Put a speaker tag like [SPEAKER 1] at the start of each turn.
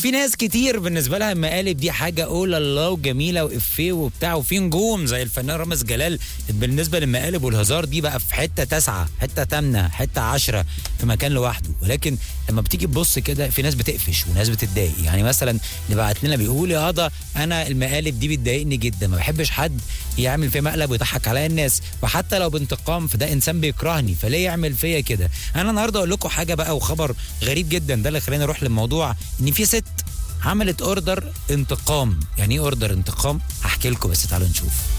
[SPEAKER 1] وفي ناس كتير بالنسبه لها المقالب دي حاجه اولى الله وجميله وافيه وبتاع وفي نجوم زي الفنان رامز جلال بالنسبه للمقالب والهزار دي بقى في حته تسعه حته تامنه حته عشرة في مكان لوحده ولكن لما بتيجي تبص كده في ناس بتقفش وناس بتتضايق يعني مثلا اللي بعت لنا بيقول يا قضا انا المقالب دي بتضايقني جدا ما بحبش حد يعمل فيا مقلب ويضحك عليا الناس وحتى لو بانتقام فده انسان بيكرهني فليه يعمل فيا كده انا النهارده اقول لكم حاجه بقى وخبر غريب جدا ده اللي خلاني اروح للموضوع ان في ست عملت اوردر انتقام يعني ايه اوردر انتقام هحكي لكم بس تعالوا نشوف